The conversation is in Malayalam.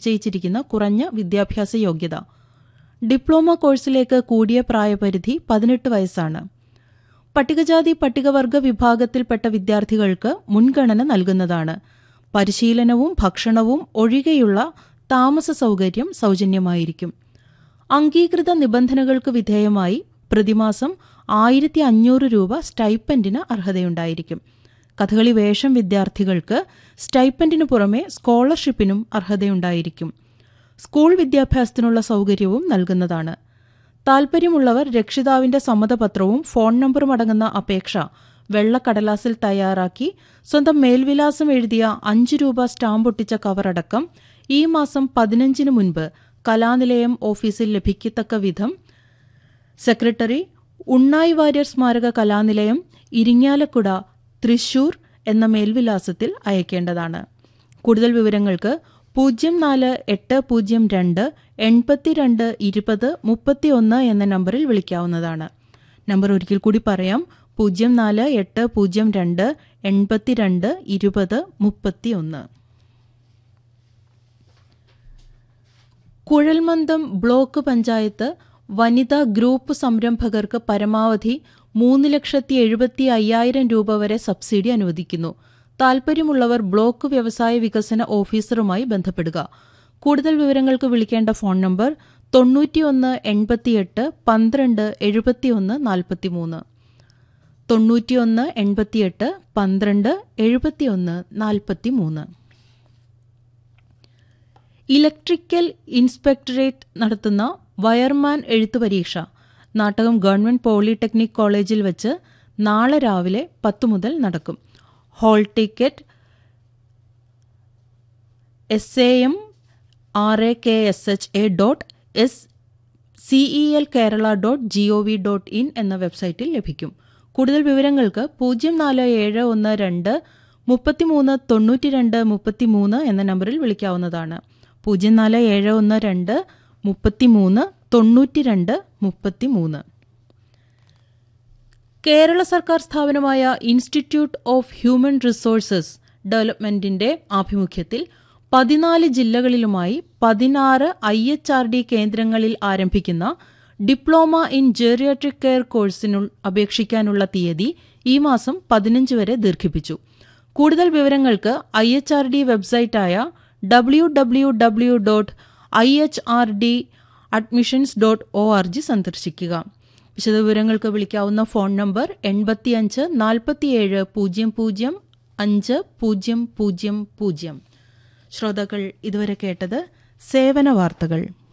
നിശ്ചയിച്ചിരിക്കുന്ന കുറഞ്ഞ വിദ്യാഭ്യാസ യോഗ്യത ഡിപ്ലോമ കോഴ്സിലേക്ക് കൂടിയ പ്രായപരിധി പതിനെട്ട് വയസ്സാണ് പട്ടികജാതി പട്ടികവർഗ വിഭാഗത്തിൽപ്പെട്ട വിദ്യാർത്ഥികൾക്ക് മുൻഗണന നൽകുന്നതാണ് പരിശീലനവും ഭക്ഷണവും ഒഴികെയുള്ള താമസ സൗകര്യം സൗജന്യമായിരിക്കും അംഗീകൃത നിബന്ധനകൾക്ക് വിധേയമായി പ്രതിമാസം ആയിരത്തി അഞ്ഞൂറ് രൂപ സ്റ്റൈപ്പൻഡിന് അർഹതയുണ്ടായിരിക്കും കഥകളി വേഷം വിദ്യാർത്ഥികൾക്ക് സ്റ്റൈപ്പൻഡിനു പുറമെ സ്കോളർഷിപ്പിനും അർഹതയുണ്ടായിരിക്കും സ്കൂൾ വിദ്യാഭ്യാസത്തിനുള്ള സൗകര്യവും നൽകുന്നതാണ് താൽപ്പര്യമുള്ളവർ രക്ഷിതാവിന്റെ സമ്മതപത്രവും ഫോൺ നമ്പറും അടങ്ങുന്ന അപേക്ഷ വെള്ളക്കടലാസിൽ തയ്യാറാക്കി സ്വന്തം മേൽവിലാസം എഴുതിയ അഞ്ച് രൂപ സ്റ്റാമ്പ് ഒട്ടിച്ച കവറടക്കം ഈ മാസം പതിനഞ്ചിന് മുൻപ് കലാനിലയം ഓഫീസിൽ ലഭിക്കത്തക്ക വിധം സെക്രട്ടറി ഉണ്ണായി വാര്യർ സ്മാരക കലാനിലയം ഇരിങ്ങാലക്കുട തൃശൂർ എന്ന മേൽവിലാസത്തിൽ അയക്കേണ്ടതാണ് കൂടുതൽ വിവരങ്ങൾക്ക് പൂജ്യം നാല് എട്ട് പൂജ്യം രണ്ട് എൺപത്തിരണ്ട് ഇരുപത് മുപ്പത്തിയൊന്ന് എന്ന നമ്പറിൽ വിളിക്കാവുന്നതാണ് നമ്പർ ഒരിക്കൽ കൂടി പറയാം പൂജ്യം നാല് എട്ട് പൂജ്യം രണ്ട് എൺപത്തിരണ്ട് ഇരുപത് മുപ്പത്തിയൊന്ന് കുഴൽമന്ദം ബ്ലോക്ക് പഞ്ചായത്ത് വനിതാ ഗ്രൂപ്പ് സംരംഭകർക്ക് പരമാവധി മൂന്ന് ലക്ഷത്തി എഴുപത്തി അയ്യായിരം രൂപ വരെ സബ്സിഡി അനുവദിക്കുന്നു താൽപ്പര്യമുള്ളവർ ബ്ലോക്ക് വ്യവസായ വികസന ഓഫീസറുമായി ബന്ധപ്പെടുക കൂടുതൽ വിവരങ്ങൾക്ക് വിളിക്കേണ്ട ഫോൺ നമ്പർ തൊണ്ണൂറ്റിയൊന്ന് എൺപത്തിയെട്ട് പന്ത്രണ്ട് എഴുപത്തിയൊന്ന് നാൽപ്പത്തിമൂന്ന് തൊണ്ണൂറ്റിയൊന്ന് എൺപത്തിയെട്ട് പന്ത്രണ്ട് എഴുപത്തിയൊന്ന് നാൽപ്പത്തിമൂന്ന് ഇലക്ട്രിക്കൽ ഇൻസ്പെക്ടറേറ്റ് നടത്തുന്ന വയർമാൻ എഴുത്തു പരീക്ഷ നാട്ടകം ഗവൺമെന്റ് പോളിടെക്നിക് കോളേജിൽ വെച്ച് നാളെ രാവിലെ പത്ത് മുതൽ നടക്കും hall ticket S A M R A K S H A dot S C E L Kerala dot G O V dot in എന്ന വെബ്സൈറ്റിൽ ലഭിക്കും കൂടുതൽ വിവരങ്ങൾക്ക് പൂജ്യം നാല് ഏഴ് ഒന്ന് രണ്ട് മുപ്പത്തിമൂന്ന് തൊണ്ണൂറ്റി രണ്ട് മുപ്പത്തിമൂന്ന് എന്ന നമ്പറിൽ വിളിക്കാവുന്നതാണ് പൂജ്യം നാല് ഏഴ് ഒന്ന് രണ്ട് മുപ്പത്തിമൂന്ന് തൊണ്ണൂറ്റി രണ്ട് മുപ്പത്തിമൂന്ന് കേരള സർക്കാർ സ്ഥാപനമായ ഇൻസ്റ്റിറ്റ്യൂട്ട് ഓഫ് ഹ്യൂമൻ റിസോഴ്സസ് ഡെവലപ്മെന്റിന്റെ ആഭിമുഖ്യത്തിൽ പതിനാല് ജില്ലകളിലുമായി പതിനാറ് ഐ എച്ച് ആർ ഡി കേന്ദ്രങ്ങളിൽ ആരംഭിക്കുന്ന ഡിപ്ലോമ ഇൻ ജെറിയാട്രിക് കെയർ കോഴ്സിനു അപേക്ഷിക്കാനുള്ള തീയതി ഈ മാസം പതിനഞ്ച് വരെ ദീർഘിപ്പിച്ചു കൂടുതൽ വിവരങ്ങൾക്ക് ഐ എച്ച് ആർ ഡി വെബ്സൈറ്റായ W W W dot I H R D admissions dot O R G സന്ദർശിക്കുക വിശദവിവരങ്ങൾക്ക് വിളിക്കാവുന്ന ഫോൺ നമ്പർ എൺപത്തിയഞ്ച് നാൽപ്പത്തിയേഴ് പൂജ്യം പൂജ്യം അഞ്ച് പൂജ്യം പൂജ്യം പൂജ്യം ശ്രോതാക്കൾ ഇതുവരെ കേട്ടത് സേവന വാർത്തകൾ